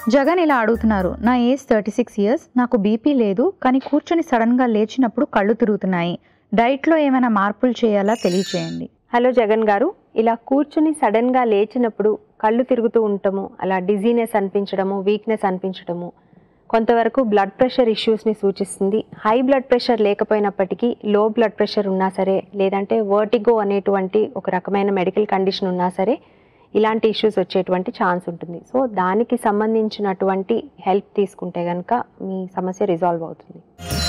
జగన్ ఇలా అడుగుతున్నారు నా ఏజ్ థర్టీ సిక్స్ ఇయర్స్ నాకు బీపీ లేదు కానీ కూర్చొని సడన్గా లేచినప్పుడు కళ్ళు తిరుగుతున్నాయి డైట్లో ఏమైనా మార్పులు చేయాలా తెలియచేయండి హలో జగన్ గారు ఇలా కూర్చుని సడన్గా లేచినప్పుడు కళ్ళు తిరుగుతూ ఉండటము అలా డిజీనెస్ అనిపించడము వీక్నెస్ అనిపించడము కొంతవరకు బ్లడ్ ప్రెషర్ ఇష్యూస్ని సూచిస్తుంది హై బ్లడ్ ప్రెషర్ లేకపోయినప్పటికీ లో బ్లడ్ ప్రెషర్ ఉన్నా సరే లేదంటే వర్టిగో అనేటువంటి ఒక రకమైన మెడికల్ కండిషన్ ఉన్నా సరే ఇలాంటి ఇష్యూస్ వచ్చేటువంటి ఛాన్స్ ఉంటుంది సో దానికి సంబంధించినటువంటి హెల్ప్ తీసుకుంటే కనుక మీ సమస్య రిజాల్వ్ అవుతుంది